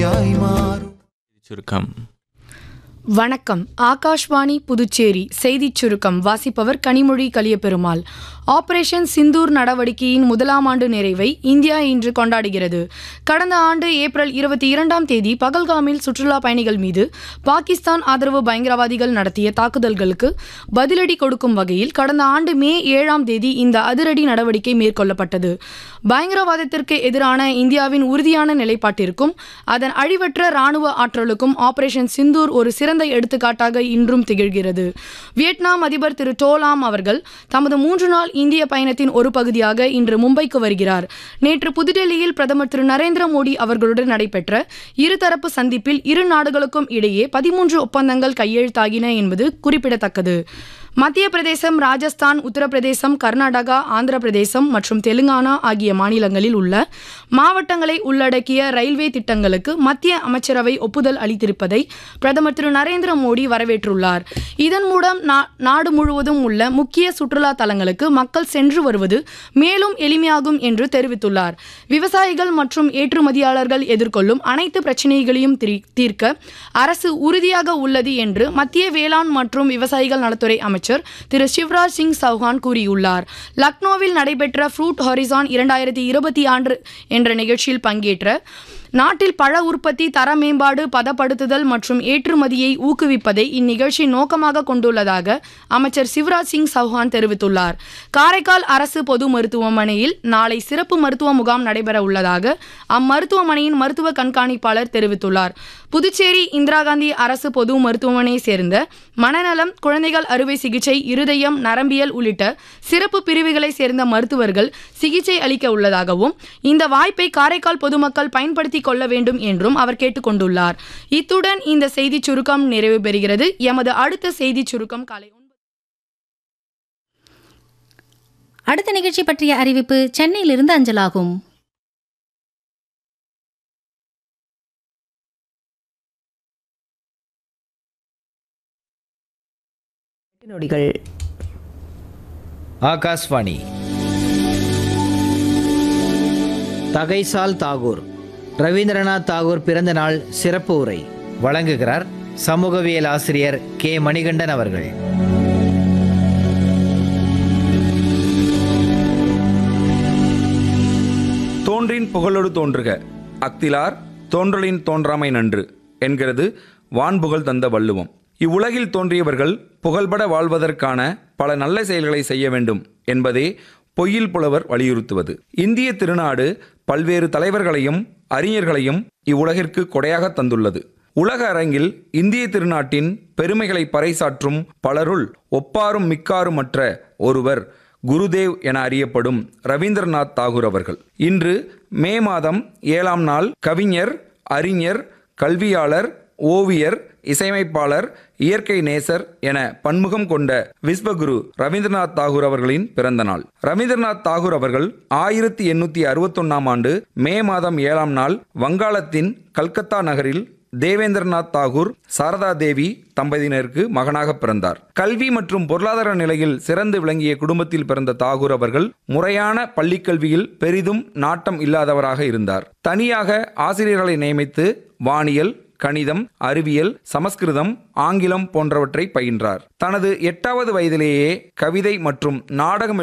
ஒளியாய் மாறும் சுருக்கம் வணக்கம் ஆகாஷ்வாணி புதுச்சேரி செய்திச் சுருக்கம் வாசிப்பவர் கனிமொழி கலியபெருமாள் ஆபரேஷன் சிந்தூர் நடவடிக்கையின் முதலாம் ஆண்டு நிறைவை இந்தியா இன்று கொண்டாடுகிறது கடந்த ஆண்டு ஏப்ரல் இருபத்தி இரண்டாம் தேதி பகல்காமில் சுற்றுலா பயணிகள் மீது பாகிஸ்தான் ஆதரவு பயங்கரவாதிகள் நடத்திய தாக்குதல்களுக்கு பதிலடி கொடுக்கும் வகையில் கடந்த ஆண்டு மே ஏழாம் தேதி இந்த அதிரடி நடவடிக்கை மேற்கொள்ளப்பட்டது பயங்கரவாதத்திற்கு எதிரான இந்தியாவின் உறுதியான நிலைப்பாட்டிற்கும் அதன் அழிவற்ற ராணுவ ஆற்றலுக்கும் ஆபரேஷன் சிந்தூர் ஒரு சிறந்த எடுத்துக்காட்டாக இன்றும் திகழ்கிறது வியட்நாம் அதிபர் திரு டோலாம் அவர்கள் தமது மூன்று நாள் இந்திய பயணத்தின் ஒரு பகுதியாக இன்று மும்பைக்கு வருகிறார் நேற்று புதுடெல்லியில் பிரதமர் திரு நரேந்திர மோடி அவர்களுடன் நடைபெற்ற இருதரப்பு சந்திப்பில் இரு நாடுகளுக்கும் இடையே பதிமூன்று ஒப்பந்தங்கள் கையெழுத்தாகின என்பது குறிப்பிடத்தக்கது மத்திய பிரதேசம் ராஜஸ்தான் உத்தரப்பிரதேசம் கர்நாடகா ஆந்திர பிரதேசம் மற்றும் தெலுங்கானா ஆகிய மாநிலங்களில் உள்ள மாவட்டங்களை உள்ளடக்கிய ரயில்வே திட்டங்களுக்கு மத்திய அமைச்சரவை ஒப்புதல் அளித்திருப்பதை பிரதமர் திரு நரேந்திர மோடி வரவேற்றுள்ளார் இதன் மூலம் நா- நாடு முழுவதும் உள்ள முக்கிய சுற்றுலா தலங்களுக்கு மக்கள் சென்று வருவது மேலும் எளிமையாகும் என்று தெரிவித்துள்ளார் விவசாயிகள் மற்றும் ஏற்றுமதியாளர்கள் எதிர்கொள்ளும் அனைத்து பிரச்சினைகளையும் திரி- தீர்க்க அரசு உறுதியாக உள்ளது என்று மத்திய வேளாண் மற்றும் விவசாயிகள் நலத்துறை அமைச்சர் திரு சிவராஜ் சிங் சௌஹான் கூறியுள்ளார் லக்னோவில் நடைபெற்ற ஃப்ரூட் ஹாரிசான் இரண்டாயிரத்தி இருபத்தி ஆண்டு என்ற நிகழ்ச்சியில் பங்கேற்ற நாட்டில் பழ உற்பத்தி தர மேம்பாடு பதப்படுத்துதல் மற்றும் ஏற்றுமதியை ஊக்குவிப்பதை இந்நிகழ்ச்சி நோக்கமாக கொண்டுள்ளதாக அமைச்சர் சிவராஜ் சிங் சௌஹான் தெரிவித்துள்ளார் காரைக்கால் அரசு பொது மருத்துவமனையில் நாளை சிறப்பு மருத்துவ முகாம் நடைபெற உள்ளதாக அம்மருத்துவமனையின் மருத்துவ கண்காணிப்பாளர் தெரிவித்துள்ளார் புதுச்சேரி இந்திரா காந்தி அரசு பொது மருத்துவமனையை சேர்ந்த மனநலம் குழந்தைகள் அறுவை சிகிச்சை இருதயம் நரம்பியல் உள்ளிட்ட சிறப்பு பிரிவுகளை சேர்ந்த மருத்துவர்கள் சிகிச்சை அளிக்க உள்ளதாகவும் இந்த வாய்ப்பை காரைக்கால் பொதுமக்கள் பயன்படுத்திக் கொள்ள வேண்டும் என்றும் அவர் கேட்டுக்கொண்டுள்ளார் இத்துடன் இந்த செய்திச் சுருக்கம் நிறைவு பெறுகிறது எமது அடுத்த செய்திச் சுருக்கம் காலை ஒன்பது அடுத்த நிகழ்ச்சி பற்றிய அறிவிப்பு சென்னையிலிருந்து அஞ்சலாகும் நொடிகள் ஆகாஷ்வாணி தகைசால் தாகூர் ரவீந்திரநாத் தாகூர் பிறந்த நாள் சிறப்பு உரை வழங்குகிறார் சமூகவியல் ஆசிரியர் கே மணிகண்டன் அவர்கள் தோன்றின் புகழொடு தோன்றுக அக்திலார் தோன்றலின் தோன்றாமை நன்று என்கிறது வான்புகழ் தந்த வள்ளுவம் இவ்வுலகில் தோன்றியவர்கள் புகழ்பட வாழ்வதற்கான பல நல்ல செயல்களை செய்ய வேண்டும் என்பதே பொய்யில் புலவர் வலியுறுத்துவது இந்திய திருநாடு பல்வேறு தலைவர்களையும் அறிஞர்களையும் இவ்வுலகிற்கு கொடையாக தந்துள்ளது உலக அரங்கில் இந்திய திருநாட்டின் பெருமைகளை பறைசாற்றும் பலருள் ஒப்பாரும் மிக்காருமற்ற ஒருவர் குருதேவ் என அறியப்படும் ரவீந்திரநாத் தாகூர் அவர்கள் இன்று மே மாதம் ஏழாம் நாள் கவிஞர் அறிஞர் கல்வியாளர் ஓவியர் இசையமைப்பாளர் இயற்கை நேசர் என பன்முகம் கொண்ட விஸ்வகுரு ரவீந்திரநாத் தாகூர் அவர்களின் பிறந்த நாள் ரவீந்திரநாத் தாகூர் அவர்கள் ஆயிரத்தி எண்ணூத்தி அறுபத்தொன்னாம் ஆண்டு மே மாதம் ஏழாம் நாள் வங்காளத்தின் கல்கத்தா நகரில் தேவேந்திரநாத் தாகூர் சாரதா தேவி தம்பதியினருக்கு மகனாக பிறந்தார் கல்வி மற்றும் பொருளாதார நிலையில் சிறந்து விளங்கிய குடும்பத்தில் பிறந்த தாகூர் அவர்கள் முறையான பள்ளிக்கல்வியில் பெரிதும் நாட்டம் இல்லாதவராக இருந்தார் தனியாக ஆசிரியர்களை நியமித்து வானியல் கணிதம் அறிவியல் சமஸ்கிருதம் ஆங்கிலம் போன்றவற்றை பயின்றார் தனது எட்டாவது வயதிலேயே கவிதை மற்றும் நாடகம்